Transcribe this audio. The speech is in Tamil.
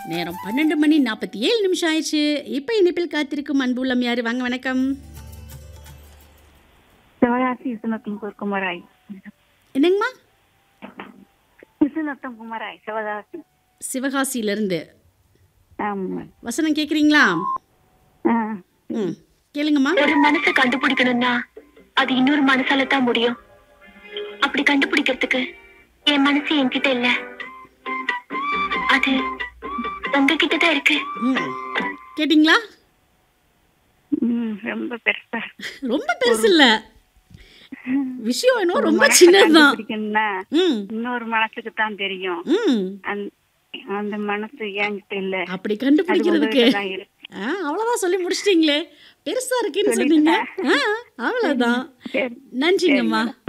நேரம் பன்னெண்டு மணி நாற்பத்தி ஏழு நிமிஷம் ஆயிடுச்சு இப்போ இனிப்பில் காத்திருக்கும் அன்பு உள்ளம் யாரு வாங்க வணக்கம் சிவகாசி விசுநத்தம் குமாராய் என்னங்கம்மா விசுநத்தம் குமாராய் சிவகாசி சிவகாசியிலேருந்து ஆமா வசனம் கேட்குறீங்களா ஆ. ம் கேளுங்கம்மா ஒரு மனசை கண்டுபிடிக்கணும்னா அது இன்னொரு மனசால தான் முடியும் அப்படி கண்டுபிடிக்கிறதுக்கு என் மனசு என்கிட்ட இல்ல அது உங்ககிட்ட தான் இருக்கு ம் கேட்டிங்களா ம், ரொம்ப பெருசா ரொம்ப பெருசு இல்லை விஷயம் என்ன ஒரு ரொம்ப மனசை சின்னதுதான் கண்டுபிடிக்கணும்னா ம் இன்னொரு மனசுக்கு தான் தெரியும் ம் அந்த- அந்த மனசு என்கிட்ட இல்ல அப்படி அது கண்டுபிடிக்கிறதுக்கு உங்ககிட்ட தான் இருக்கு ஆ அவ்வளோதான் சொல்லி முடிச்சிட்டிங்களே பெருசா இருக்குன்னு சொன்னீங்க ஆ அவ்வளோதான் சரி நன்றிங்கம்மா